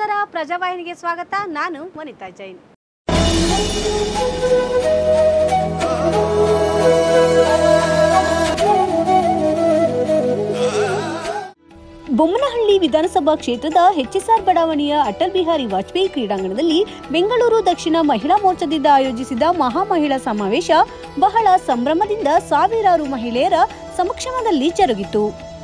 ನಮಸ್ಕಾರ ಪ್ರಜಾವಾಹಿನಿಗೆ ಸ್ವಾಗತ ನಾನು ವನಿತಾ ಜೈನ್ ಬೊಮ್ಮನಹಳ್ಳಿ ವಿಧಾನಸಭಾ ಕ್ಷೇತ್ರದ ಎಚ್ಎಸ್ಆರ್ ಬಡಾವಣೆಯ ಅಟಲ್ ಬಿಹಾರಿ ವಾಜಪೇಯಿ ಕ್ರೀಡಾಂಗಣದಲ್ಲಿ ಬೆಂಗಳೂರು ದಕ್ಷಿಣ ಮಹಿಳಾ ಮೋರ್ಚಾದಿಂದ ಆಯೋಜಿಸಿದ ಮಹಾ ಮಹಿಳಾ ಸಮಾವೇಶ ಬಹಳ ಸಂಭ್ರಮದಿಂದ ಸಾವಿರಾರು ಮಹಿಳೆಯರ ಸಮಕ್ಷಮದಲ್ಲಿ ಜರುಗಿತು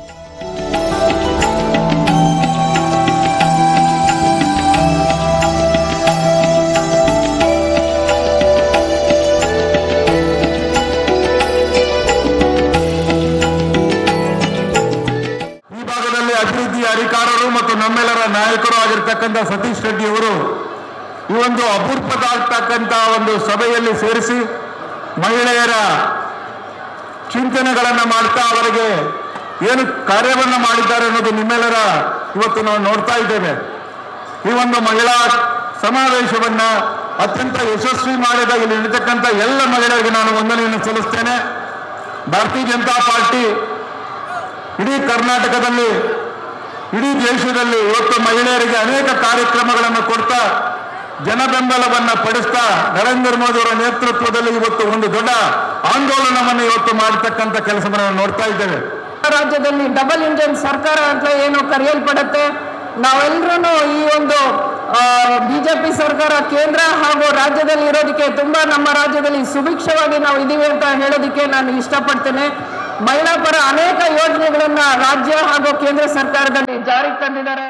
ಈ ಭಾಗದಲ್ಲಿ ಅಭಿವೃದ್ಧಿಯ ಅಧಿಕಾರರು ಮತ್ತು ನಮ್ಮೆಲ್ಲರ ನಾಯಕರು ಆಗಿರ್ತಕ್ಕಂಥ ಸತೀಶ್ ರೆಡ್ಡಿ ಅವರು ಈ ಒಂದು ಅಪೂರ್ವದಾಗ್ತಕ್ಕಂಥ ಒಂದು ಸಭೆಯಲ್ಲಿ ಸೇರಿಸಿ ಮಹಿಳೆಯರ ಚಿಂತನೆಗಳನ್ನು ಮಾಡ್ತಾ ಅವರಿಗೆ ಏನು ಕಾರ್ಯವನ್ನು ಮಾಡಿದ್ದಾರೆ ಅನ್ನೋದು ನಿಮ್ಮೆಲ್ಲರ ಇವತ್ತು ನಾವು ನೋಡ್ತಾ ಇದ್ದೇವೆ ಈ ಒಂದು ಮಹಿಳಾ ಸಮಾವೇಶವನ್ನ ಅತ್ಯಂತ ಯಶಸ್ವಿ ಮಾಡಿದ ಇಲ್ಲಿ ನಡೀತಕ್ಕಂಥ ಎಲ್ಲ ಮಹಿಳೆಯರಿಗೆ ನಾನು ವಂದನೆಯನ್ನು ಸಲ್ಲಿಸ್ತೇನೆ ಭಾರತೀಯ ಜನತಾ ಪಾರ್ಟಿ ಇಡೀ ಕರ್ನಾಟಕದಲ್ಲಿ ಇಡೀ ದೇಶದಲ್ಲಿ ಇವತ್ತು ಮಹಿಳೆಯರಿಗೆ ಅನೇಕ ಕಾರ್ಯಕ್ರಮಗಳನ್ನು ಕೊಡ್ತಾ ಜನಬೆಂಬಲವನ್ನ ಪಡಿಸ್ತಾ ನರೇಂದ್ರ ಮೋದಿ ಅವರ ನೇತೃತ್ವದಲ್ಲಿ ಇವತ್ತು ಒಂದು ದೊಡ್ಡ ಆಂದೋಲನವನ್ನು ಇವತ್ತು ಮಾಡತಕ್ಕಂಥ ಕೆಲಸವನ್ನು ನಾವು ನೋಡ್ತಾ ಇದ್ದೇವೆ ರಾಜ್ಯದಲ್ಲಿ ಡಬಲ್ ಇಂಜಿನ್ ಸರ್ಕಾರ ಅಂತ ಏನು ಕರೆಯಲ್ಪಡುತ್ತೆ ನಾವೆಲ್ಲರೂ ಈ ಒಂದು ಬಿಜೆಪಿ ಸರ್ಕಾರ ಕೇಂದ್ರ ಹಾಗೂ ರಾಜ್ಯದಲ್ಲಿ ಇರೋದಕ್ಕೆ ತುಂಬಾ ನಮ್ಮ ರಾಜ್ಯದಲ್ಲಿ ಸುಭಿಕ್ಷವಾಗಿ ನಾವು ಇದೀವಿ ಅಂತ ಹೇಳೋದಕ್ಕೆ ನಾನು ಇಷ್ಟಪಡ್ತೇನೆ ಮಹಿಳಾ ಪರ ಅನೇಕ ಯೋಜನೆಗಳನ್ನ ರಾಜ್ಯ ಹಾಗೂ ಕೇಂದ್ರ ಸರ್ಕಾರದಲ್ಲಿ ಜಾರಿಗೆ ತಂದಿದ್ದಾರೆ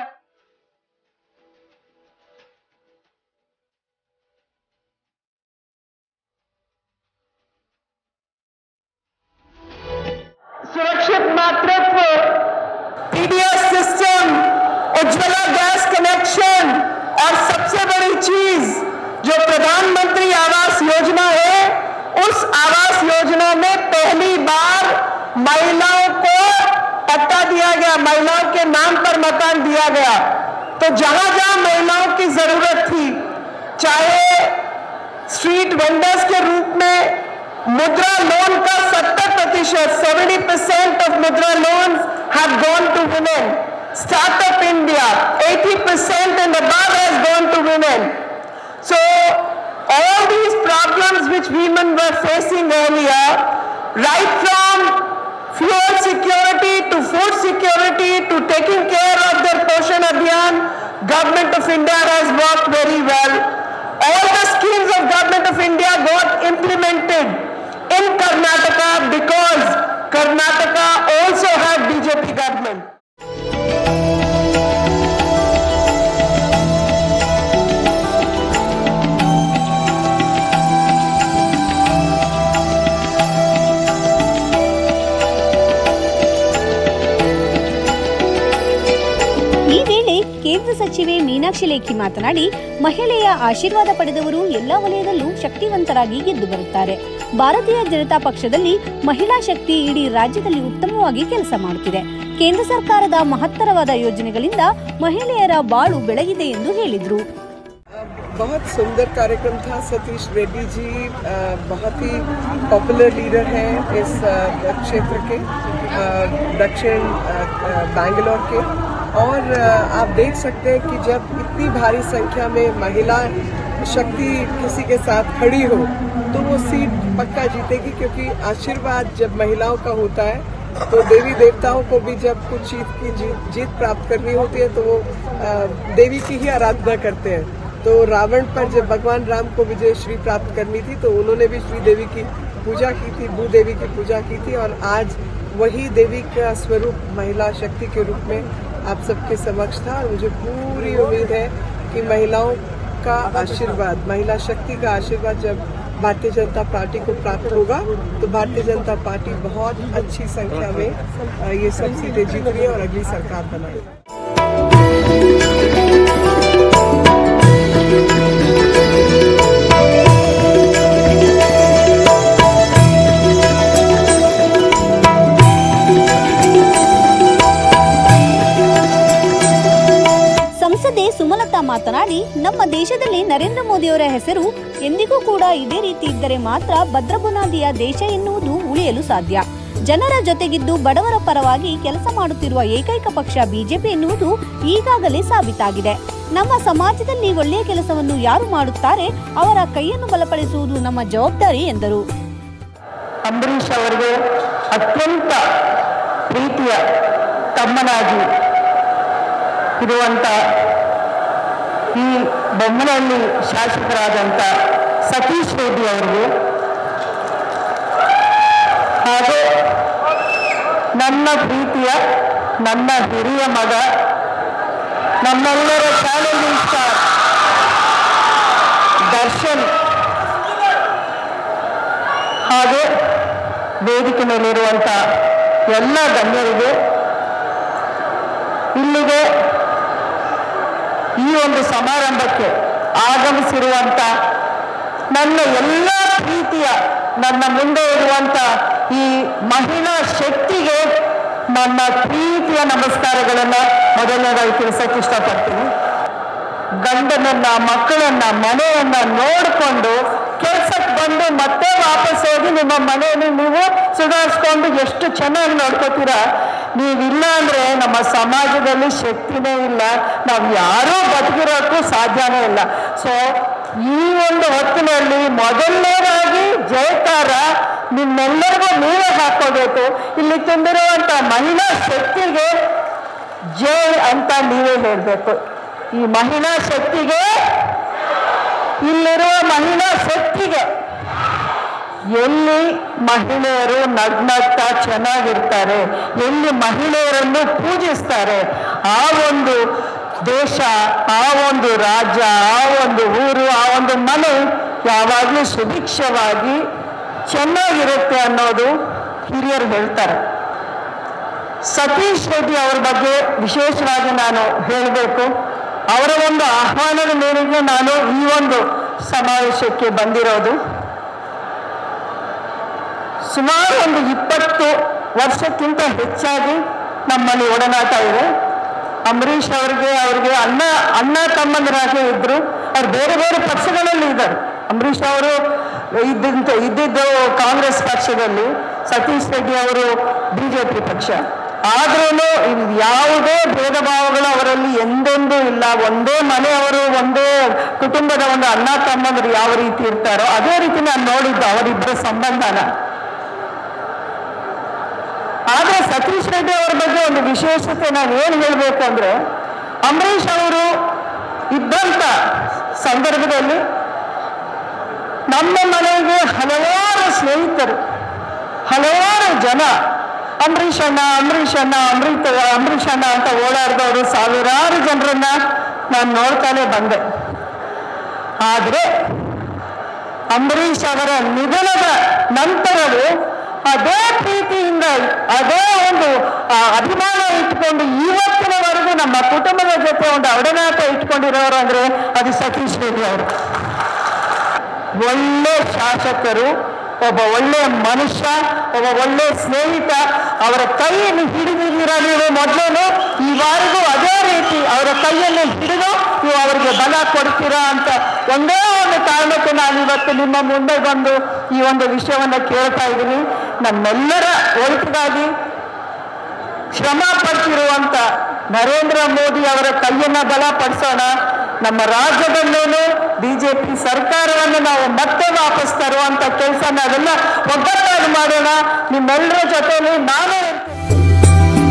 सुरक्षित मातृत्व PDS system Ujjwala gas connection और सबसे बड़ी चीज जो प्रधानमंत्री आवास योजना है उस आवास योजना में पहली बार महिलाओं को पट्टा दिया गया महिलाओं के नाम पर मकान दिया गया तो जहां जहां महिलाओं की जरूरत थी चाहे स्ट्रीट वेंडर्स के रूप में मुद्रा लोन का 70 प्रतिशत seventy percent of Mudra loan have gone to women. Startup India, 80 percent and above has gone to women. So all these problems which women were facing earlier, right from fuel security to food security to taking care of their Poshan Abhiyan, Government of India has worked very well. All the schemes of Government of India got implemented in Karnataka because Karnataka also had BJP government. ಈ ವೇಳೆ ಕೇಂದ್ರ ಸಚಿವೆ ಮೀನಾಕ್ಷಿ ಲೇಖಿ ಮಾತನಾಡಿ ಮಹಿಳೆಯ ಆಶೀರ್ವಾದ ಪಡೆದವರು ಎಲ್ಲಾ ವಲಯದಲ್ಲೂ ಶಕ್ತಿವಂತರಾಗಿ ಗೆದ್ದು ಬರುತ್ತಾರೆ ಭಾರತೀಯ ಜನತಾ ಪಕ್ಷದಲ್ಲಿ ಮಹಿಳಾ ಶಕ್ತಿ ಇಡೀ ರಾಜ್ಯದಲ್ಲಿ ಉತ್ತಮವಾಗಿ ಕೆಲಸ ಮಾಡುತ್ತಿದೆ ಕೇಂದ್ರ ಸರ್ಕಾರದ ಮಹತ್ತರವಾದ ಯೋಜನೆಗಳಿಂದ ಮಹಿಳೆಯರ ಬಾಳು ಬೆಳಗಿದೆ ಎಂದು ಹೇಳಿದರು बहुत सुंदर कार्यक्रम था सतीश रेड्डी जी अ, बहुत ही पॉपुलर लीडर हैं इस अ, क्षेत्र के अ, दक्षिण अ, अ, बैंगलोर के और अ, आप देख सकते हैं कि जब इतनी भारी संख्या में महिला शक्ति किसी के साथ खड़ी हो तो वो सीट पक्का जीतेगी क्योंकि आशीर्वाद जब महिलाओं का होता है तो देवी देवताओं को भी जब कुछ चीज की जीत, जीत प्राप्त करनी होती है तो वो अ, देवी की ही आराधना करते हैं तो रावण पर जब भगवान राम को विजय श्री प्राप्त करनी थी तो उन्होंने भी श्री देवी की पूजा की थी भूदेवी की पूजा की थी और आज वही देवी का स्वरूप महिला शक्ति के रूप में आप सबके समक्ष था और मुझे पूरी उम्मीद है कि महिलाओं का आशीर्वाद महिला शक्ति का आशीर्वाद जब भारतीय जनता पार्टी को प्राप्त होगा तो भारतीय जनता पार्टी बहुत अच्छी संख्या में अ, ये सब सीटें जीत रही है और अगली सरकार बनाएगी ಸಂಸದೆ ಸುಮಲತಾ ಮಾತನಾಡಿ ನಮ್ಮ ದೇಶದಲ್ಲಿ ನರೇಂದ್ರ ಮೋದಿಯವರ ಹೆಸರು ಎಂದಿಗೂ ಕೂಡ ಇದೇ ರೀತಿ ಇದ್ದರೆ ಮಾತ್ರ ಭದ್ರ ಬುನಾದಿಯ ದೇಶ ಎನ್ನುವುದು ಉಳಿಯಲು ಸಾಧ್ಯ ಜನರ ಜೊತೆಗಿದ್ದು ಬಡವರ ಪರವಾಗಿ ಕೆಲಸ ಮಾಡುತ್ತಿರುವ ಏಕೈಕ ಪಕ್ಷ ಬಿಜೆಪಿ ಎನ್ನುವುದು ಈಗಾಗಲೇ ಸಾಬೀತಾಗಿದೆ ನಮ್ಮ ಸಮಾಜದಲ್ಲಿ ಒಳ್ಳೆಯ ಕೆಲಸವನ್ನು ಯಾರು ಮಾಡುತ್ತಾರೆ ಅವರ ಕೈಯನ್ನು ಬಲಪಡಿಸುವುದು ನಮ್ಮ ಜವಾಬ್ದಾರಿ ಎಂದರು ಅಂಬರೀಷ್ ಅವರಿಗೆ ಅತ್ಯಂತ ಪ್ರೀತಿಯ ತಮ್ಮನಾಗಿ ಇರುವಂತ ಈ ಬೊಮ್ಮನಹಳ್ಳಿ ಶಾಸಕರಾದಂಥ ಸತೀಶ್ ರೆಡ್ಡಿ ಅವರಿಗೆ ಹಾಗೂ ನನ್ನ ಪ್ರೀತಿಯ ನನ್ನ ಹಿರಿಯ ಮಗ ನಮ್ಮೆಲ್ಲರ ಚಾಲೆಂಜಿಂಗ್ ಸ್ಟಾರ್ ದರ್ಶನ್ ಹಾಗೆ ವೇದಿಕೆ ಮೇಲಿರುವಂಥ ಎಲ್ಲ ಗಣ್ಯರಿಗೆ ಇಲ್ಲಿಗೆ ಈ ಒಂದು ಸಮಾರಂಭಕ್ಕೆ ಆಗಮಿಸಿರುವಂಥ ನನ್ನ ಎಲ್ಲ ಪ್ರೀತಿಯ ನನ್ನ ಮುಂದೆ ಇರುವಂಥ ಈ ಮಹಿಳಾ ಶಕ್ತಿಗೆ ನನ್ನ ಪ್ರೀತಿಯ ನಮಸ್ಕಾರಗಳನ್ನು ಮೊದಲನೇದಾಗಿ ತಿಳಿಸಕ್ಕೆ ಇಷ್ಟಪಡ್ತೀನಿ ಗಂಡನನ್ನ ಮಕ್ಕಳನ್ನ ಮನೆಯನ್ನ ನೋಡಿಕೊಂಡು ಕೆಲ್ಸಕ್ಕೆ ಬಂದು ಮತ್ತೆ ವಾಪಸ್ ಹೋಗಿ ನಿಮ್ಮ ಮನೆಯನ್ನು ನೀವು ಸುಧಾರಿಸ್ಕೊಂಡು ಎಷ್ಟು ಚೆನ್ನಾಗಿ ನೋಡ್ಕೋತೀರಾ ನೀವಿಲ್ಲ ಅಂದ್ರೆ ನಮ್ಮ ಸಮಾಜದಲ್ಲಿ ಶಕ್ತಿನೇ ಇಲ್ಲ ನಾವು ಯಾರೂ ಬದುಕಿರೋಕ್ಕೂ ಸಾಧ್ಯನೇ ಇಲ್ಲ ಸೊ ಈ ಒಂದು ಹೊತ್ತಿನಲ್ಲಿ ಮೊದಲನೇದಾಗಿ ಜಯಕಾರ ನಿಮ್ಮೆಲ್ಲರಿಗೂ ನೀವೇ ಹಾಕೋಬೇಕು ಇಲ್ಲಿ ತುಂಬಿರುವಂತ ಮಹಿಳಾ ಶಕ್ತಿಗೆ ಜೈ ಅಂತ ನೀವೇ ಹೇಳಬೇಕು ಈ ಮಹಿಳಾ ಶಕ್ತಿಗೆ ಇಲ್ಲಿರುವ ಮಹಿಳಾ ಶಕ್ತಿಗೆ ಎಲ್ಲಿ ಮಹಿಳೆಯರು ನಗ್ನಗ್ತಾ ಚೆನ್ನಾಗಿರ್ತಾರೆ ಎಲ್ಲಿ ಮಹಿಳೆಯರನ್ನು ಪೂಜಿಸ್ತಾರೆ ಆ ಒಂದು ದೇಶ ಆ ಒಂದು ರಾಜ್ಯ ಆ ಒಂದು ಊರು ಆ ಒಂದು ಮನೆ ಯಾವಾಗಲೂ ಸುಭಿಕ್ಷವಾಗಿ ಚೆನ್ನಾಗಿರುತ್ತೆ ಅನ್ನೋದು ಹಿರಿಯರು ಹೇಳ್ತಾರೆ ಸತೀಶ್ ರೆಡ್ಡಿ ಅವರ ಬಗ್ಗೆ ವಿಶೇಷವಾಗಿ ನಾನು ಹೇಳಬೇಕು ಅವರ ಒಂದು ಆಹ್ವಾನದ ಮೇರೆಗೆ ನಾನು ಈ ಒಂದು ಸಮಾವೇಶಕ್ಕೆ ಬಂದಿರೋದು ಸುಮಾರು ಒಂದು ಇಪ್ಪತ್ತು ವರ್ಷಕ್ಕಿಂತ ಹೆಚ್ಚಾಗಿ ನಮ್ಮಲ್ಲಿ ಒಡನಾಟ ಇದೆ ಅಂಬರೀಷ್ ಅವರಿಗೆ ಅವರಿಗೆ ಅಣ್ಣ ಅಣ್ಣ ತಮ್ಮಂದಿರಾಗೆ ಇದ್ರು ಅವ್ರು ಬೇರೆ ಬೇರೆ ಪಕ್ಷಗಳಲ್ಲಿ ಇದ್ದಾರೆ ಅಂಬರೀಷ್ ಅವರು ಇದ್ದಂತ ಇದ್ದಿದ್ದು ಕಾಂಗ್ರೆಸ್ ಪಕ್ಷದಲ್ಲಿ ಸತೀಶ್ ರೆಡ್ಡಿ ಅವರು ಬಿಜೆಪಿ ಪಕ್ಷ ಆದ್ರೂ ಯಾವುದೇ ಭೇದ ಭಾವಗಳು ಅವರಲ್ಲಿ ಎಂದೆಂದೂ ಇಲ್ಲ ಒಂದೇ ಮನೆಯವರು ಒಂದೇ ಕುಟುಂಬದ ಒಂದು ಅಣ್ಣ ತಮ್ಮಂದರು ಯಾವ ರೀತಿ ಇರ್ತಾರೋ ಅದೇ ರೀತಿ ನಾನು ನೋಡಿದ್ದು ಅವರಿಬ್ಬರ ಸಂಬಂಧನ ಆದ್ರೆ ಸತೀಶ್ ರೆಡ್ಡಿ ಅವರ ಬಗ್ಗೆ ಒಂದು ವಿಶೇಷತೆ ನಾನು ಏನು ಹೇಳಬೇಕು ಅಂದ್ರೆ ಅಂಬರೀಷ್ ಅವರು ಇದ್ದಂತ ಸಂದರ್ಭದಲ್ಲಿ ನಮ್ಮ ಮನೆಗೆ ಹಲವಾರು ಸ್ನೇಹಿತರು ಹಲವಾರು ಜನ ಅಂಬರೀಷ್ ಅಣ್ಣ ಅಂಬರೀಷ್ ಅಣ್ಣ ಅಮೃತ ಅಂಬರೀಷ್ ಅಣ್ಣ ಅಂತ ಓಡಾಡಿದವರು ಸಾವಿರಾರು ಜನರನ್ನ ನಾನು ನೋಡ್ತಾನೆ ಬಂದೆ ಆದ್ರೆ ಅಂಬರೀಷ್ ಅವರ ನಿಧನದ ನಂತರವೂ ಅದೇ ಪ್ರೀತಿಯಿಂದ ಅದೇ ಒಂದು ಆ, ಅಭಿಮಾನ ಇಟ್ಕೊಂಡು ಇವತ್ತಿನವರೆಗೂ ನಮ್ಮ ಕುಟುಂಬದ ಜೊತೆ ಒಂದು ಒಡನಾಟ ಇಟ್ಕೊಂಡಿರೋರು ಅಂದ್ರೆ ಅದು ಸತೀಶ್ ರೆಡ್ಡಿ ಅವರು ಒಳ್ಳೆ ಶಾಸಕರು ಒಬ್ಬ ಒಳ್ಳೆ ಮನುಷ್ಯ ಒಬ್ಬ ಒಳ್ಳೆ ಸ್ನೇಹಿತ ಅವರ ಕೈಯನ್ನು ಹಿಡಿದಿದ್ದೀರಾ ನೀವು ಮೊದಲೇನು ಈವರೆಗೂ ಅದೇ ರೀತಿ ಅವರ ಕೈಯನ್ನು ಹಿಡಿದು ನೀವು ಅವರಿಗೆ ಬಲ ಕೊಡ್ತೀರಾ ಅಂತ ಒಂದೇ ಒಂದು ಕಾರಣಕ್ಕೆ ನಾನು ಇವತ್ತು ನಿಮ್ಮ ಮುಂದೆ ಬಂದು ಈ ಒಂದು ವಿಷಯವನ್ನು ಕೇಳ್ತಾ ಇದ್ದೀನಿ ನಮ್ಮೆಲ್ಲರ ಒಳಿತಿಗಾಗಿ ಶ್ರಮ ಪಡ್ತಿರುವಂತ ನರೇಂದ್ರ ಮೋದಿ ಅವರ ಕೈಯನ್ನ ಬಲಪಡಿಸೋಣ ನಮ್ಮ ರಾಜ್ಯದಲ್ಲೇನು ಬಿಜೆಪಿ ಸರ್ಕಾರವನ್ನು ನಾವು ಮತ್ತೆ ವಾಪಸ್ ತರುವಂತ ಕೆಲಸ ನಾವೆಲ್ಲ ಒಗ್ಗಟ್ಟಾಗಿ ಮಾಡೋಣ ನಿಮ್ಮೆಲ್ಲರ ಜೊತೆಲಿ ನಾನೇ ಇರ್ತೀನಿ.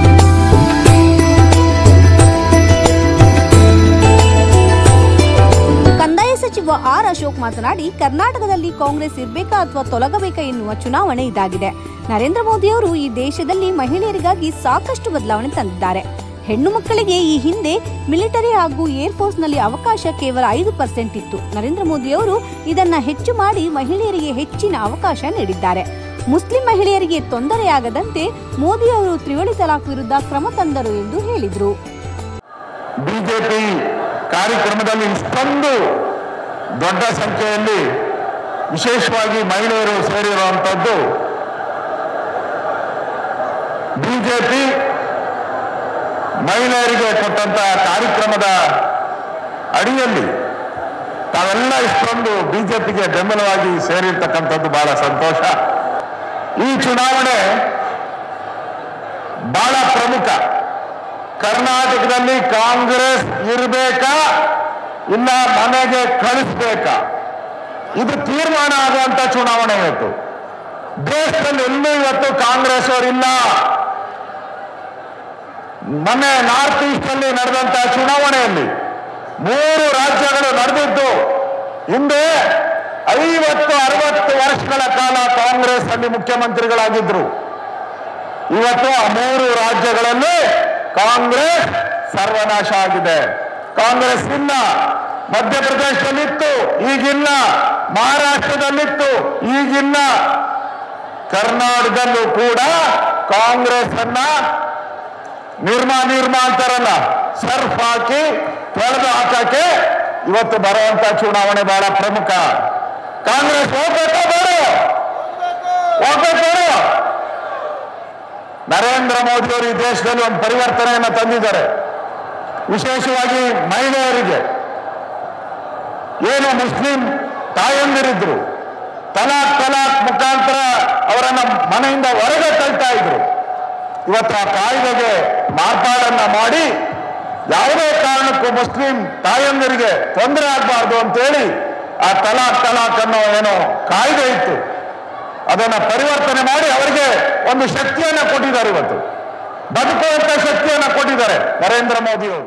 ಕಂದಾಯ ಸಚಿವ ಆರ್ ಅಶೋಕ್ ಮಾತನಾಡಿ ಕರ್ನಾಟಕದಲ್ಲಿ ಕಾಂಗ್ರೆಸ್ ಇರ್ಬೇಕಾ ಅಥವಾ ತೊಲಗಬೇಕಾ ಎನ್ನುವ ಚುನಾವಣೆ ಇದಾಗಿದೆ ನರೇಂದ್ರ ಮೋದಿಯವರು ಈ ದೇಶದಲ್ಲಿ ಮಹಿಳೆಯರಿಗಾಗಿ ಸಾಕಷ್ಟು ಬದಲಾವಣೆ ತಂದಿದ್ದಾರೆ ಹೆಣ್ಣು ಮಕ್ಕಳಿಗೆ ಈ ಹಿಂದೆ ಮಿಲಿಟರಿ ಹಾಗೂ ಏರ್ ಫೋರ್ಸ್ನಲ್ಲಿ ಅವಕಾಶ ಕೇವಲ ಐದು ಪರ್ಸೆಂಟ್ ಇತ್ತು ನರೇಂದ್ರ ಮೋದಿಯವರು ಇದನ್ನ ಹೆಚ್ಚು ಮಾಡಿ ಮಹಿಳೆಯರಿಗೆ ಹೆಚ್ಚಿನ ಅವಕಾಶ ನೀಡಿದ್ದಾರೆ ಮುಸ್ಲಿಂ ಮಹಿಳೆಯರಿಗೆ ತೊಂದರೆಯಾಗದಂತೆ ಮೋದಿಯವರು ತ್ರಿವಳಿ ತಲಾಖ್ ವಿರುದ್ಧ ಕ್ರಮ ತಂದರು ಎಂದು ಹೇಳಿದರು ಬಿಜೆಪಿ ಕಾರ್ಯಕ್ರಮದಲ್ಲಿ ಇಷ್ಟೊಂದು ದೊಡ್ಡ ಸಂಖ್ಯೆಯಲ್ಲಿ ವಿಶೇಷವಾಗಿ ಮಹಿಳೆಯರು ಸೇರಿರುವಂಥದ್ದು ಬಿಜೆಪಿ ಮಹಿಳೆಯರಿಗೆ ಕೊಟ್ಟಂತ ಕಾರ್ಯಕ್ರಮದ ಅಡಿಯಲ್ಲಿ ತಾವೆಲ್ಲ ಇಷ್ಟೊಂದು ಬಿಜೆಪಿಗೆ ಬೆಂಬಲವಾಗಿ ಸೇರಿರ್ತಕ್ಕಂಥದ್ದು ಬಹಳ ಸಂತೋಷ ಈ ಚುನಾವಣೆ ಬಹಳ ಪ್ರಮುಖ ಕರ್ನಾಟಕದಲ್ಲಿ ಕಾಂಗ್ರೆಸ್ ಇರಬೇಕಾ ಇಲ್ಲ ಮನೆಗೆ ಕಳಿಸ್ಬೇಕಾ ಇದು ತೀರ್ಮಾನ ಆಗುವಂತ ಚುನಾವಣೆ ಇವತ್ತು ದೇಶದಲ್ಲಿ ಎಲ್ಲೂ ಇವತ್ತು ಕಾಂಗ್ರೆಸ್ ಅವರಿಲ್ಲ ಮೊನ್ನೆ ನಾರ್ತ್ ಈಸ್ಟ್ ಅಲ್ಲಿ ನಡೆದಂತಹ ಚುನಾವಣೆಯಲ್ಲಿ ಮೂರು ರಾಜ್ಯಗಳು ನಡೆದಿದ್ದು ಹಿಂದೆ ಐವತ್ತು ಅರವತ್ತು ವರ್ಷಗಳ ಕಾಲ ಕಾಂಗ್ರೆಸ್ ಅಲ್ಲಿ ಮುಖ್ಯಮಂತ್ರಿಗಳಾಗಿದ್ರು ಇವತ್ತು ಆ ಮೂರು ರಾಜ್ಯಗಳಲ್ಲಿ ಕಾಂಗ್ರೆಸ್ ಸರ್ವನಾಶ ಆಗಿದೆ ಕಾಂಗ್ರೆಸ್ ಇಲ್ಲ ಮಧ್ಯಪ್ರದೇಶದಲ್ಲಿತ್ತು ಈಗಿಲ್ಲ ಮಹಾರಾಷ್ಟ್ರದಲ್ಲಿತ್ತು ಈಗಿಲ್ಲ ಕರ್ನಾಟಕದಲ್ಲೂ ಕೂಡ ಕಾಂಗ್ರೆಸ್ ಅನ್ನ ನಿರ್ಮಾ ನಿರ್ಮಾ ಅಂತಾರಲ್ಲ ಸರ್ಫ್ ಹಾಕಿ ತೊಳೆದು ಹಾಕಕ್ಕೆ ಇವತ್ತು ಬರುವಂತ ಚುನಾವಣೆ ಬಹಳ ಪ್ರಮುಖ ಕಾಂಗ್ರೆಸ್ ಹೋಗ್ಬೇಕಾ ಬೇಡ ಹೋಗ್ಬೇಕು ಬೇಡ ನರೇಂದ್ರ ಮೋದಿ ಅವರು ಈ ದೇಶದಲ್ಲಿ ಒಂದು ಪರಿವರ್ತನೆಯನ್ನು ತಂದಿದ್ದಾರೆ ವಿಶೇಷವಾಗಿ ಮಹಿಳೆಯರಿಗೆ ಏನು ಮುಸ್ಲಿಂ ತಾಯಂದಿರಿದ್ರು ತಲಾಕ್ ತಲಾಕ್ ಮುಖಾಂತರ ಅವರನ್ನ ಮನೆಯಿಂದ ಹೊರಗೆ ತಳ್ತಾ ಇದ್ರು ಇವತ್ತು ಆ ಕಾಯ್ದೆಗೆ ಮಾರ್ಪಾಡನ್ನ ಮಾಡಿ ಯಾವುದೇ ಕಾರಣಕ್ಕೂ ಮುಸ್ಲಿಂ ತಾಯಂದಿರಿಗೆ ತೊಂದರೆ ಆಗಬಾರ್ದು ಅಂತೇಳಿ ಆ ತಲಾಕ್ ತಲಾಕ್ ಅನ್ನೋ ಏನೋ ಕಾಯ್ದೆ ಇತ್ತು ಅದನ್ನ ಪರಿವರ್ತನೆ ಮಾಡಿ ಅವರಿಗೆ ಒಂದು ಶಕ್ತಿಯನ್ನ ಕೊಟ್ಟಿದ್ದಾರೆ ಇವತ್ತು ಬದುಕುವಂತ ಶಕ್ತಿಯನ್ನ ಕೊಟ್ಟಿದ್ದಾರೆ ನರೇಂದ್ರ ಮೋದಿ ಅವರು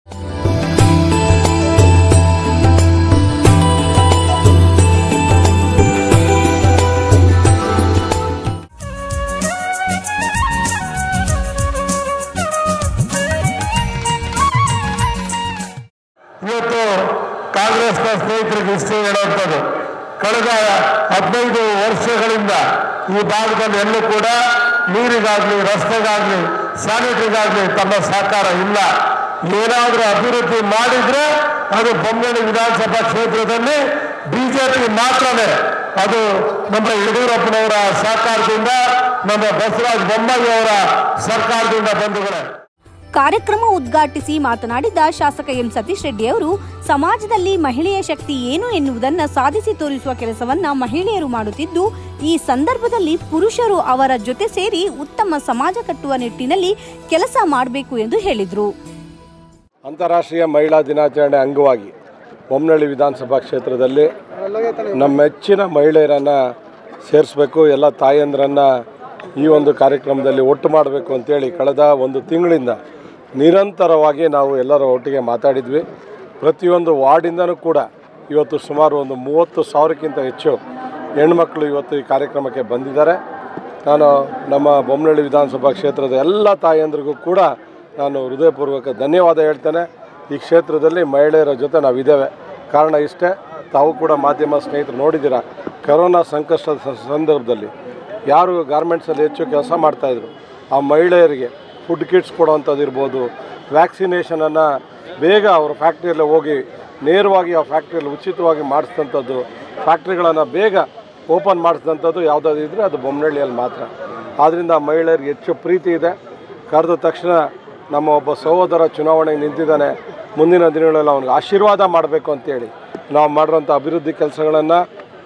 ಇವತ್ತು ಕಾಂಗ್ರೆಸ್ನ ಸ್ನೇಹಿತರಿಗೆ ಇಷ್ಟೇ ಹೇಳುವಂಥದ್ದು ಕಳೆದ ಹದಿನೈದು ವರ್ಷಗಳಿಂದ ಈ ಭಾಗದಲ್ಲಿ ಎಲ್ಲೂ ಕೂಡ ನೀರಿಗಾಗ್ಲಿ ರಸ್ತೆಗಾಗ್ಲಿ ಸ್ಯಾನಿಟರಿಗಾಗ್ಲಿ ತಮ್ಮ ಸಹಕಾರ ಇಲ್ಲ ಏನಾದರೂ ಅಭಿವೃದ್ಧಿ ಮಾಡಿದ್ರೆ ಅದು ಬೊಮ್ಮನಹಳ್ಳಿ ವಿಧಾನಸಭಾ ಕ್ಷೇತ್ರದಲ್ಲಿ ಬಿಜೆಪಿ ಮಾತ್ರನೇ ಅದು ನಮ್ಮ ಯಡಿಯೂರಪ್ಪನವರ ಸಹಕಾರದಿಂದ ನಮ್ಮ ಬಸವರಾಜ ಬೊಮ್ಮಾಯಿ ಅವರ ಸರ್ಕಾರದಿಂದ ಬಂಧುಗಳೇ ಕಾರ್ಯಕ್ರಮ ಉದ್ಘಾಟಿಸಿ ಮಾತನಾಡಿದ ಶಾಸಕ ಎಂ ಸತೀಶ್ ರೆಡ್ಡಿ ಅವರು ಸಮಾಜದಲ್ಲಿ ಮಹಿಳೆಯ ಶಕ್ತಿ ಏನು ಎನ್ನುವುದನ್ನು ಸಾಧಿಸಿ ತೋರಿಸುವ ಕೆಲಸವನ್ನ ಮಹಿಳೆಯರು ಮಾಡುತ್ತಿದ್ದು ಈ ಸಂದರ್ಭದಲ್ಲಿ ಪುರುಷರು ಅವರ ಜೊತೆ ಸೇರಿ ಉತ್ತಮ ಸಮಾಜ ಕಟ್ಟುವ ನಿಟ್ಟಿನಲ್ಲಿ ಕೆಲಸ ಮಾಡಬೇಕು ಎಂದು ಹೇಳಿದರು ಅಂತಾರಾಷ್ಟ್ರೀಯ ಮಹಿಳಾ ದಿನಾಚರಣೆ ಅಂಗವಾಗಿ ಬೊಮ್ಮನಹಳ್ಳಿ ವಿಧಾನಸಭಾ ಕ್ಷೇತ್ರದಲ್ಲಿ ನಮ್ಮ ಮೆಚ್ಚಿನ ಮಹಿಳೆಯರನ್ನು ಸೇರಿಸ್ಬೇಕು ಎಲ್ಲ ತಾಯಂದ್ರನ್ನು ಈ ಒಂದು ಕಾರ್ಯಕ್ರಮದಲ್ಲಿ ಒಟ್ಟು ಮಾಡಬೇಕು ಅಂತೇಳಿ ಕಳೆದ ಒಂದು ತಿಂಗಳಿಂದ ನಿರಂತರವಾಗಿ ನಾವು ಎಲ್ಲರ ಒಟ್ಟಿಗೆ ಮಾತಾಡಿದ್ವಿ ಪ್ರತಿಯೊಂದು ವಾರ್ಡಿಂದನೂ ಕೂಡ ಇವತ್ತು ಸುಮಾರು ಒಂದು ಮೂವತ್ತು ಸಾವಿರಕ್ಕಿಂತ ಹೆಚ್ಚು ಹೆಣ್ಮಕ್ಳು ಇವತ್ತು ಈ ಕಾರ್ಯಕ್ರಮಕ್ಕೆ ಬಂದಿದ್ದಾರೆ ನಾನು ನಮ್ಮ ಬೊಮ್ಮನಹಳ್ಳಿ ವಿಧಾನಸಭಾ ಕ್ಷೇತ್ರದ ಎಲ್ಲ ತಾಯಂದ್ರಿಗೂ ಕೂಡ ನಾನು ಹೃದಯಪೂರ್ವಕ ಧನ್ಯವಾದ ಹೇಳ್ತೇನೆ ಈ ಕ್ಷೇತ್ರದಲ್ಲಿ ಮಹಿಳೆಯರ ಜೊತೆ ನಾವಿದ್ದೇವೆ ಕಾರಣ ಇಷ್ಟೇ ತಾವು ಕೂಡ ಮಾಧ್ಯಮ ಸ್ನೇಹಿತರು ನೋಡಿದ್ದೀರಾ ಕರೋನಾ ಸಂಕಷ್ಟದ ಸ- ಸಂದರ್ಭದಲ್ಲಿ ಯಾರು ಗಾರ್ಮೆಂಟ್ಸಲ್ಲಿ ಹೆಚ್ಚು ಕೆಲಸ ಮಾಡ್ತಾಯಿದ್ರು ಆ ಮಹಿಳೆಯರಿಗೆ ಫುಡ್ ಕಿಟ್ಸ್ ಕೊಡೋವಂಥದ್ದು ಇರ್ಬೋದು ವ್ಯಾಕ್ಸಿನೇಷನನ್ನು ಬೇಗ ಅವ್ರ ಫ್ಯಾಕ್ಟ್ರಿಯಲ್ಲೇ ಹೋಗಿ ನೇರವಾಗಿ ಆ ಫ್ಯಾಕ್ಟ್ರಿಯಲ್ಲಿ ಉಚಿತವಾಗಿ ಮಾಡಿಸಿದಂಥದ್ದು ಫ್ಯಾಕ್ಟ್ರಿಗಳನ್ನು ಬೇಗ ಓಪನ್ ಮಾಡಿಸಿದಂಥದ್ದು ಯಾವುದಾದ್ರು ಇದ್ದರೆ ಅದು ಬೊಮ್ಮನಹಳ್ಳಿಯಲ್ಲಿ ಮಾತ್ರ ಆದ್ದರಿಂದ ಮಹಿಳೆಯರಿಗೆ ಹೆಚ್ಚು ಪ್ರೀತಿ ಇದೆ ಕರೆದ ತಕ್ಷಣ ನಮ್ಮ ಒಬ್ಬ ಸಹೋದರ ಚುನಾವಣೆಗೆ ನಿಂತಿದ್ದಾನೆ ಮುಂದಿನ ದಿನಗಳಲ್ಲಿ ಅವನಿಗೆ ಆಶೀರ್ವಾದ ಮಾಡಬೇಕು ಅಂತೇಳಿ ನಾವು ಮಾಡಿರೋಂಥ ಅಭಿವೃದ್ಧಿ ಕೆಲಸಗಳನ್ನು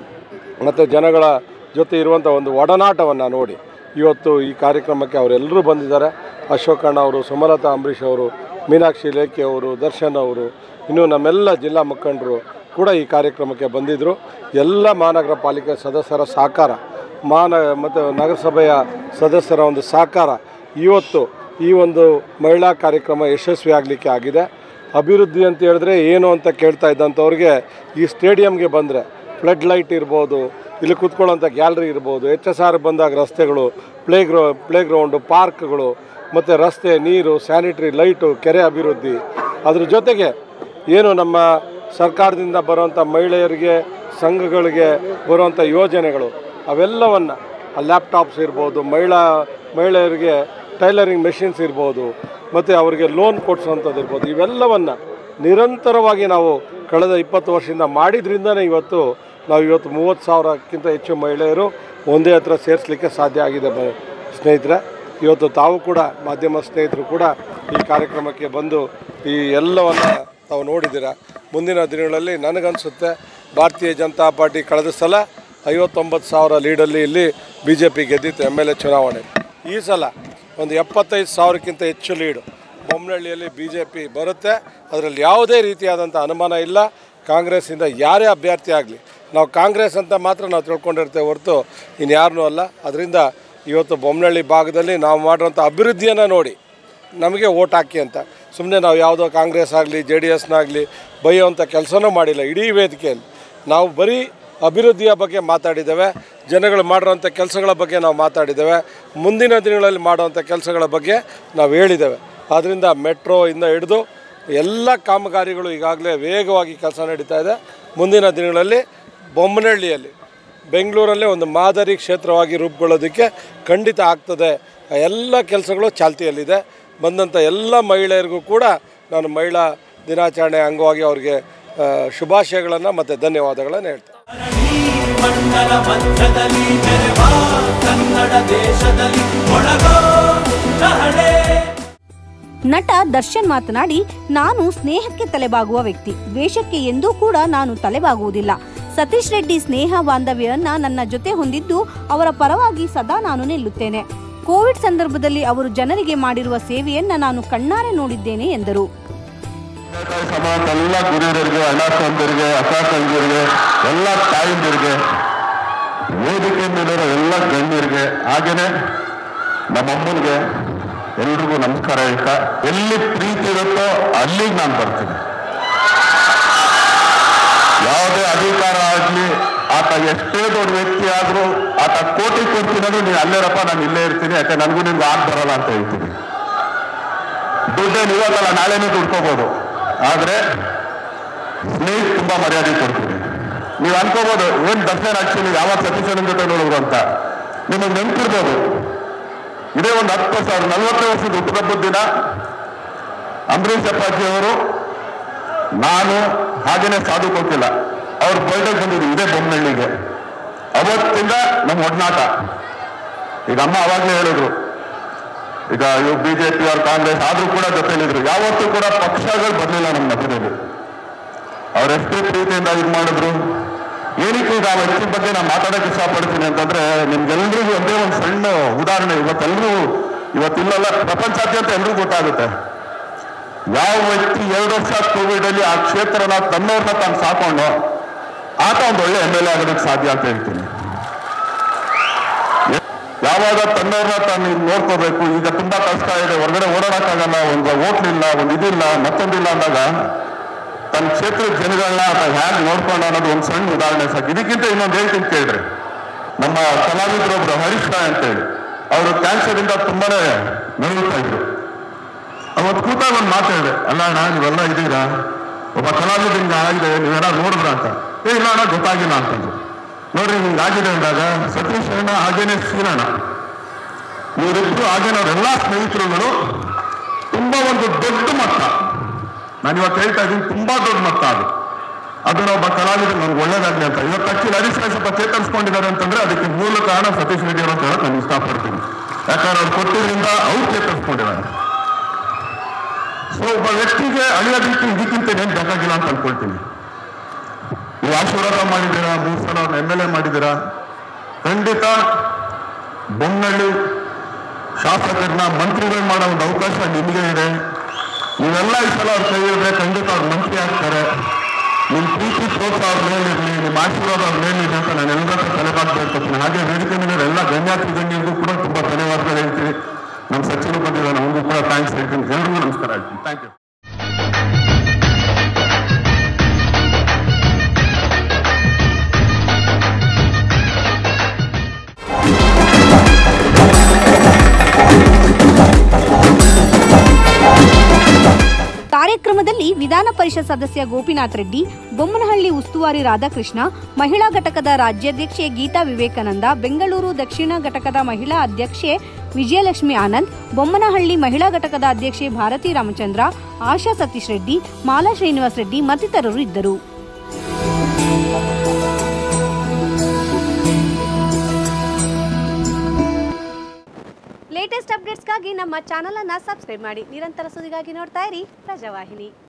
ಮತ್ತು ಜನಗಳ ಜೊತೆ ಇರುವಂಥ ಒಂದು ಒಡನಾಟವನ್ನು ನೋಡಿ ಇವತ್ತು ಈ ಕಾರ್ಯಕ್ರಮಕ್ಕೆ ಅವರೆಲ್ಲರೂ ಬಂದಿದ್ದಾರೆ ಅಶೋಕಣ್ಣ ಅವರು ಸುಮಲತಾ ಅಂಬರೀಷ್ ಅವರು ಮೀನಾಕ್ಷಿ ಲೇಖಿ ಅವರು ದರ್ಶನ್ ಅವರು ಇನ್ನು ನಮ್ಮೆಲ್ಲ ಜಿಲ್ಲಾ ಮುಖಂಡರು ಕೂಡ ಈ ಕಾರ್ಯಕ್ರಮಕ್ಕೆ ಬಂದಿದ್ದರು ಎಲ್ಲ ಮಹಾನಗರ ಪಾಲಿಕೆ ಸದಸ್ಯರ ಸಹಕಾರ ಮಹಾನ ಮತ್ತು ನಗರಸಭೆಯ ಸದಸ್ಯರ ಒಂದು ಸಹಕಾರ ಇವತ್ತು ಈ ಒಂದು ಮಹಿಳಾ ಕಾರ್ಯಕ್ರಮ ಯಶಸ್ವಿ ಆಗಲಿಕ್ಕೆ ಆಗಿದೆ ಅಭಿವೃದ್ಧಿ ಅಂತ ಹೇಳಿದ್ರೆ ಏನು ಅಂತ ಕೇಳ್ತಾ ಇದ್ದಂಥವ್ರಿಗೆ ಈ ಸ್ಟೇಡಿಯಂಗೆ ಬಂದರೆ ಫ್ಲಡ್ ಲೈಟ್ ಇರ್ಬೋದು ಇಲ್ಲಿ ಕೂತ್ಕೊಳ್ಳೋಂಥ ಗ್ಯಾಲರಿ ಇರ್ಬೋದು ಎಚ್ ಎಸ್ ಆರ್ ಬಂದಾಗ ರಸ್ತೆಗಳು ಪ್ಲೇ ಗ್ರೌ ಪ್ಲೇ ಗ್ರೌಂಡು ಪಾರ್ಕ್ಗಳು ಮತ್ತು ರಸ್ತೆ ನೀರು ಸ್ಯಾನಿಟ್ರಿ ಲೈಟು ಕೆರೆ ಅಭಿವೃದ್ಧಿ ಅದ್ರ ಜೊತೆಗೆ ಏನು ನಮ್ಮ ಸರ್ಕಾರದಿಂದ ಬರುವಂಥ ಮಹಿಳೆಯರಿಗೆ ಸಂಘಗಳಿಗೆ ಬರುವಂಥ ಯೋಜನೆಗಳು ಅವೆಲ್ಲವನ್ನು ಲ್ಯಾಪ್ಟಾಪ್ಸ್ ಇರ್ಬೋದು ಮಹಿಳಾ ಮಹಿಳೆಯರಿಗೆ ಟೈಲರಿಂಗ್ ಮೆಷಿನ್ಸ್ ಇರ್ಬೋದು ಮತ್ತು ಅವರಿಗೆ ಲೋನ್ ಕೊಡಿಸೋವಂಥದ್ದು ಇರ್ಬೋದು ಇವೆಲ್ಲವನ್ನು ನಿರಂತರವಾಗಿ ನಾವು ಕಳೆದ ಇಪ್ಪತ್ತು ವರ್ಷದಿಂದ ಮಾಡಿದ್ರಿಂದನೇ ಇವತ್ತು ನಾವು ಇವತ್ತು ಮೂವತ್ತು ಸಾವಿರಕ್ಕಿಂತ ಹೆಚ್ಚು ಮಹಿಳೆಯರು ಒಂದೇ ಹತ್ರ ಸೇರಿಸಲಿಕ್ಕೆ ಸಾಧ್ಯ ಆಗಿದೆ ಬ- ಸ್ನೇಹಿತರೆ ಇವತ್ತು ತಾವು ಕೂಡ ಮಾಧ್ಯಮ ಸ್ನೇಹಿತರು ಕೂಡ ಈ ಕಾರ್ಯಕ್ರಮಕ್ಕೆ ಬಂದು ಈ ಎಲ್ಲವನ್ನು ತಾವು ನೋಡಿದ್ದೀರಾ ಮುಂದಿನ ದಿನಗಳಲ್ಲಿ ನನಗನ್ಸುತ್ತೆ ಭಾರತೀಯ ಜನತಾ ಪಾರ್ಟಿ ಕಳೆದ ಸಲ ಐವತ್ತೊಂಬತ್ತು ಸಾವಿರ ಲೀಡಲ್ಲಿ ಇಲ್ಲಿ ಬಿ ಜೆ ಪಿ ಗೆದ್ದಿತ್ತು ಎಮ್ ಎಲ್ ಎ ಚುನಾವಣೆ ಈ ಸಲ ಒಂದು ಎಪ್ಪತ್ತೈದು ಸಾವಿರಕ್ಕಿಂತ ಹೆಚ್ಚು ಲೀಡು ಬೊಮ್ಮನಹಳ್ಳಿಯಲ್ಲಿ ಬಿ ಜೆ ಪಿ ಬರುತ್ತೆ ಅದರಲ್ಲಿ ಯಾವುದೇ ರೀತಿಯಾದಂಥ ಅನುಮಾನ ಇಲ್ಲ ಕಾಂಗ್ರೆಸ್ಸಿಂದ ಯಾರೇ ಅಭ್ಯರ್ಥಿ ಆಗಲಿ ನಾವು ಕಾಂಗ್ರೆಸ್ ಅಂತ ಮಾತ್ರ ನಾವು ತಿಳ್ಕೊಂಡಿರ್ತೇವೆ ಹೊರತು ಇನ್ಯಾರನ್ನೂ ಅಲ್ಲ ಅದರಿಂದ ಇವತ್ತು ಬೊಮ್ಮನಹಳ್ಳಿ ಭಾಗದಲ್ಲಿ ನಾವು ಮಾಡಿರೋಂಥ ಅಭಿವೃದ್ಧಿಯನ್ನು ನೋಡಿ ನಮಗೆ ಓಟ್ ಹಾಕಿ ಅಂತ ಸುಮ್ಮನೆ ನಾವು ಯಾವುದೋ ಕಾಂಗ್ರೆಸ್ ಆಗಲಿ ಜೆ ಡಿ ಎಸ್ನಾಗಲಿ ಬೈಯೋವಂಥ ಕೆಲಸನೂ ಮಾಡಿಲ್ಲ ಇಡೀ ವೇದಿಕೆಯಲ್ಲಿ ನಾವು ಬರೀ ಅಭಿವೃದ್ಧಿಯ ಬಗ್ಗೆ ಮಾತಾಡಿದ್ದೇವೆ ಜನಗಳು ಮಾಡಿರೋಂಥ ಕೆಲಸಗಳ ಬಗ್ಗೆ ನಾವು ಮಾತಾಡಿದ್ದೇವೆ ಮುಂದಿನ ದಿನಗಳಲ್ಲಿ ಮಾಡುವಂಥ ಕೆಲಸಗಳ ಬಗ್ಗೆ ನಾವು ಹೇಳಿದ್ದೇವೆ ಆದ್ದರಿಂದ ಮೆಟ್ರೋ ಇಂದ ಹಿಡಿದು ಎಲ್ಲ ಕಾಮಗಾರಿಗಳು ಈಗಾಗಲೇ ವೇಗವಾಗಿ ಕೆಲಸ ನಡೀತಾ ಇದೆ ಮುಂದಿನ ದಿನಗಳಲ್ಲಿ ಬೊಮ್ಮನಹಳ್ಳಿಯಲ್ಲಿ ಬೆಂಗಳೂರಲ್ಲೇ ಒಂದು ಮಾದರಿ ಕ್ಷೇತ್ರವಾಗಿ ರೂಪುಗೊಳ್ಳೋದಕ್ಕೆ ಖಂಡಿತ ಆಗ್ತದೆ ಆ ಎಲ್ಲ ಕೆಲಸಗಳು ಚಾಲ್ತಿಯಲ್ಲಿದೆ ಬಂದಂಥ ಎಲ್ಲ ಮಹಿಳೆಯರಿಗೂ ಕೂಡ ನಾನು ಮಹಿಳಾ ದಿನಾಚರಣೆ ಅಂಗವಾಗಿ ಅವರಿಗೆ ಆ, ಶುಭಾಶಯಗಳನ್ನು ಮತ್ತು ಧನ್ಯವಾದಗಳನ್ನು ಹೇಳ್ತೇನೆ ಮಂಡಲ ಮಧ್ಯದಲ್ಲಿ ಮೆರೆವ ಕನ್ನಡ ದೇಶದಲ್ಲಿ ಒಳಗೋ ಕಹಳೆ ನಟ ದರ್ಶನ್ ಮಾತನಾಡಿ ನಾನು ಸ್ನೇಹಕ್ಕೆ ತಲೆಬಾಗುವ ವ್ಯಕ್ತಿ ದ್ವೇಷಕ್ಕೆ ಎಂದೂ ಕೂಡ ನಾನು ತಲೆಬಾಗುವುದಿಲ್ಲ ಸತೀಶ್ ರೆಡ್ಡಿ ಸ್ನೇಹ ಬಾಂಧವ್ಯವನ್ನ ನನ್ನ ಜೊತೆ ಹೊಂದಿದ್ದು ಅವರ ಪರವಾಗಿ ಸದಾ ನಾನು ನಿಲ್ಲುತ್ತೇನೆ ಕೋವಿಡ್ ಸಂದರ್ಭದಲ್ಲಿ ಅವರು ಜನರಿಗೆ ಮಾಡಿರುವ ಸೇವೆಯನ್ನ ನಾನು ಕಣ್ಣಾರೆ ನೋಡಿದ್ದೇನೆ ಎಂದರು ಸಮಾಜದ ಎಲ್ಲ ಗುರಿಯರಿಗೆ ಅಣ್ಣ ತಂದರಿಗೆ ಅಕ್ಕ ತಂಗಿಯರಿಗೆ ಎಲ್ಲ ತಾಯಿಂದಿರಿಗೆ ವೇದಿಕೆ ಮೇಲಿರೋ ಎಲ್ಲ ಗಣ್ಯರಿಗೆ ಹಾಗೇನೆ ನಮ್ಮಮ್ಮನಿಗೆ ಎಲ್ರಿಗೂ ನಮಸ್ಕಾರ ಹೇಳ್ತಾ ಎಲ್ಲಿ ಪ್ರೀತಿ ಇರುತ್ತೋ ಅಲ್ಲಿಗೆ ನಾನು ಬರ್ತೀನಿ ಯಾವುದೇ ಅಧಿಕಾರ ಆಗಲಿ ಆತ ಎಷ್ಟೇ ದೊಡ್ಡ ವ್ಯಕ್ತಿ ಆದರೂ ಆತ ಕೋಟಿ ಕೊಡ್ತೀನಿ ಅಂದ್ರೆ ನೀನು ಅಲ್ಲೇರಪ್ಪ ನಾನು ಇಲ್ಲೇ ಇರ್ತೀನಿ ಯಾಕೆ ನನಗೂ ನಿಮ್ಗೆ ಆಗ್ ಬರಲ್ಲ ಅಂತ ಹೇಳ್ತೀನಿ ದುಡ್ಡೇನು ಇವತ್ತಲ್ಲ ನಾಳೆನೂ ದುಡ್ಕೋಬೋದು ಆದರೆ ಸ್ನೇಹಿತ ತುಂಬಾ ಮರ್ಯಾದೆ ಕೊಡ್ತೀನಿ ನೀವು ಅನ್ಕೋಬಹುದು ಏನ್ ದರ್ಶನ ಆಕ್ಚುಲಿ ಯಾವ ಸತೀಶನ ಜೊತೆ ನೋಡಿದ್ರು ಅಂತ ನಿಮಗೆ ನೆನಪಿರ್ಬೋದು ಇದೇ ಒಂದು ಹತ್ತು ಸಾವಿರ ನಲವತ್ತು ವರ್ಷದ ಹುಟ್ಟುಹಬ್ಬದ ದಿನ ಅಂಬರೀಷ್ ಅಪ್ಪಾಜಿ ಅವರು ನಾನು ಹಾಗೇನೆ ಸಾಧು ಕೊಟ್ಟಿಲ್ಲ ಅವ್ರ ಬರ್ಡೇ ಬಂದಿದ್ರು ಇದೇ ಬೊಮ್ಮನಹಳ್ಳಿಗೆ ಅವತ್ತಿಂದ ನಮ್ಮ ಒಡನಾಟ ಈಗ ಅಮ್ಮ ಅವಾಗಲೇ ಹೇಳಿದ್ರು ಈಗ ಇವ್ ಬಿಜೆಪಿ ಅವ್ರ ಕಾಂಗ್ರೆಸ್ ಆದ್ರೂ ಕೂಡ ಜೊತೆಲಿದ್ರು ಯಾವತ್ತೂ ಕೂಡ ಪಕ್ಷಗಳು ಬರ್ಲಿಲ್ಲ ನಮ್ಮ ಮಧ್ಯದಲ್ಲಿ ಅವರೆಷ್ಟೇ ಪ್ರೀತಿಯಿಂದ ಇದು ಮಾಡಿದ್ರು ಏನಕ್ಕೆ ಈಗ ಆ ವ್ಯಕ್ತಿ ಬಗ್ಗೆ ನಾನು ಮಾತಾಡಕ್ಕೆ ಇಷ್ಟಪಡ್ತೀನಿ ಅಂತಂದ್ರೆ ನಿಮ್ಗೆಲ್ರಿಗೂ ಒಂದೇ ಒಂದು ಸಣ್ಣ ಉದಾಹರಣೆ ಇವತ್ತೆಲ್ಲರೂ ಇವತ್ತಿಲ್ಲಲ್ಲ ಪ್ರಪಂಚಾದ್ಯಂತ ಎಲ್ರಿಗೂ ಗೊತ್ತಾಗುತ್ತೆ ಯಾವ ವ್ಯಕ್ತಿ ಎರಡು ವರ್ಷ ಕೋವಿಡ್ ಅಲ್ಲಿ ಆ ಕ್ಷೇತ್ರನ ತನ್ನವ್ರನ್ನ ತಾನು ಸಾಕೊಂಡು ಆತ ಒಂದು ಒಳ್ಳೆ ಎಮ್ ಎಲ್ ಎ ಆಗೋದಕ್ಕೆ ಸಾಧ್ಯ ಅಂತ ಹೇಳ್ತೀನಿ ಯಾವಾಗ ತನ್ನವ್ರನ್ನ ತಾನು ನೋಡ್ಕೋಬೇಕು ಈಗ ತುಂಬಾ ಕಷ್ಟ ಇದೆ ಹೊರಗಡೆ ಓಡಾಡಕ್ಕಾಗಲ್ಲ ಒಂದು ಹೋಟ್ಲಿಲ್ಲ ಒಂದು ಇದಿಲ್ಲ ಮತ್ತೊಂದಿಲ್ಲ ಅಂದಾಗ ತನ್ನ ಕ್ಷೇತ್ರದ ಜನಗಳನ್ನ ಆತ ಹ್ಯಾಗ್ ನೋಡ್ಕೊಂಡು ಅನ್ನೋದು ಒಂದು ಸಣ್ಣ ಉದಾಹರಣೆ ಸಾಕು ಇದಕ್ಕಿಂತ ಇನ್ನೊಂದು ಹೇಳ್ತೀನಿ ಕೇಳ್ರಿ ನಮ್ಮ ಕಲಾವಿದರೊಬ್ರು ಹರೀಶ್ ರಾಯ್ ಅಂತೇಳಿ ಅವರು ಕ್ಯಾನ್ಸರ್ ಇಂದ ತುಂಬಾನೇ ನರಳುತ್ತಾ ಇದ್ರು ಅವತ್ತು ಕೂತಾಗ ಒಂದು ಮಾತು ಹೇಳಿದೆ ಅಲ್ಲ ಅಣ್ಣ ನೀವೆಲ್ಲ ಇದ್ದೀರಾ ಒಬ್ಬ ಕಲಾವಿದ ಹಿಂಗೆ ಆಗಿದೆ ನೀವೆಲ್ಲ ನೋಡಿದ್ರ ಅಂತ ಏ ಇಲ್ಲ ಅಣ್ಣ ಗೊತ್ತಾಗಿಲ್ಲ ಅಂತಂದ್ರು ನೋಡ್ರಿ ಹಿಂಗೆ ಆಗಿದೆ ಅಂದಾಗ ಸತೀಶ್ ಅಣ್ಣ ಹಾಗೇನೆ ಶ್ರೀರಣ್ಣ ಇವರಿಬ್ರು ಹಾಗೇನೆ ಅವರೆಲ್ಲ ಸ್ನೇಹಿತರುಗಳು ತುಂಬಾ ಒಂದು ದೊಡ್ಡ ಮಟ್ಟ ನಾನು ಇವತ್ತು ಹೇಳ್ತಾ ಇದ್ದೀನಿ ತುಂಬಾ ದೊಡ್ಡ ಮಟ್ಟ ಅದು ಅದನ್ನ ಒಬ್ಬ ಕಲಾವಿದ ನನ್ಗೆ ಒಳ್ಳೇದಾಗ್ಲಿ ಅಂತ ಇವತ್ತು ಅಕ್ಕಿಲ್ ಹರೀಶ್ ರಾಯ್ ಸ್ವಲ್ಪ ಚೇತರಿಸ್ಕೊಂಡಿದ್ದಾರೆ ಅಂತಂದ್ರೆ ಅದಕ್ಕೆ ಮೂಲ ಕಾರಣ ಸತೀಶ್ ರೆಡ್ಡಿ ಅವರು ಅಂತ ಹೇಳಕ್ ನಾನು ಇಷ್ಟಪಡ್ತೀನಿ ಯಾಕಂದ್ರೆ ಅವ್ರು ಕೊಟ್ಟಿದ್ರಿಂದ ಅವ್ರು ಚೇತರಿಸ್ಕೊಂಡಿದ್ದಾರೆ ಸೊ ಒಬ್ಬ ವ್ಯಕ್ತಿಗೆ ಅಳಿಯೋದಕ್ಕೆ ಇದಕ್ಕಿಂತ ಏನ್ ಬೇಕಾಗಿಲ್ಲ ಅಂತ ಅನ್ಕೊಳ್ತೀನಿ ನೀವು ಆಶೀರ್ವಾದ ಮಾಡಿದ್ದೀರಾ ಮೂರು ಸಲ ಅವ್ರನ್ನ ಎಮ್ ಎಲ್ ಎ ಮಾಡಿದ್ದೀರಾ ಖಂಡಿತ ಬೊಮ್ಮನಹಳ್ಳಿ ಶಾಸಕರನ್ನ ಮಂತ್ರಿಗಳು ಮಾಡೋ ಒಂದು ಅವಕಾಶ ನಿಮಗೆ ಇದೆ ನೀವೆಲ್ಲ ಈ ಸಲ ಅವ್ರ ಕೈ ಹಿಡಿದ್ರೆ ಖಂಡಿತ ಅವ್ರು ಮಂತ್ರಿ ಆಗ್ತಾರೆ ನಿಮ್ಮ ಪ್ರೀತಿ ಪ್ರೋತ್ಸಾಹ ಅವ್ರ ಮೇಲಿರಲಿ ನಿಮ್ಮ ಆಶೀರ್ವಾದ ಅವ್ರ ಮೇಲಿದೆ ಅಂತ ನಾನು ಎಲ್ಲರ ತಲೆಬಾಗ್ಬೇಕು ಹಾಗೆ ವೇದಿಕೆ ಮೇಲೆ ಎಲ್ಲ ಗಣ್ಯಾತಿ ಗಣ್ಯರಿಗೂ ಕೂಡ ತುಂಬಾ ಧನ್ಯವಾದಗಳು ಹೇಳ್ತೀನಿ ನಮ್ಮ ಸಚಿವರು ಬಂದಿದ್ದಾನೆ ಅವ್ರಿಗೂ ಕೂಡ ಥ್ಯಾಂಕ್ಸ್ ಹೇಳ್ತೀನಿ ಎಲ್ರಿಗೂ ನಮಸ್ಕಾರ ಹೇಳ್ತೀನಿ ಥ್ಯಾಂಕ್ ಯು ಕಾರ್ಯಕ್ರಮದಲ್ಲಿ ವಿಧಾನ ಪರಿಷತ್ ಸದಸ್ಯ ಗೋಪಿನಾಥ್ ರೆಡ್ಡಿ ಬೊಮ್ಮನಹಳ್ಳಿ ಉಸ್ತುವಾರಿ ರಾಧಾಕೃಷ್ಣ ಮಹಿಳಾ ಘಟಕದ ರಾಜ್ಯಾಧ್ಯಕ್ಷೆ ಗೀತಾ ವಿವೇಕಾನಂದ ಬೆಂಗಳೂರು ದಕ್ಷಿಣ ಘಟಕದ ಮಹಿಳಾ ಅಧ್ಯಕ್ಷೆ ವಿಜಯಲಕ್ಷ್ಮಿ ಆನಂದ್ ಬೊಮ್ಮನಹಳ್ಳಿ ಮಹಿಳಾ ಘಟಕದ ಅಧ್ಯಕ್ಷೆ ಭಾರತಿ ರಾಮಚಂದ್ರ ಆಶಾ ಸತೀಶ್ ರೆಡ್ಡಿ ಮಾಲಾ ಶ್ರೀನಿವಾಸ್ ರೆಡ್ಡಿ ಮತ್ತಿತರರು ಇದ್ದರು ಲೇಟೆಸ್ಟ್ ಅಪ್ಡೇಟ್ಸ್ಗಾಗಿ ನಮ್ಮ ಚಾನಲ್ ಅನ್ನ ಸಬ್ಸ್ಕ್ರೈಬ್ ಮಾಡಿ ನಿರಂತರ ಸುದ್ದಿಗಾಗಿ ನೋಡ್ತಾ ಇರಿ ಪ್ರಜಾವಾಹಿನಿ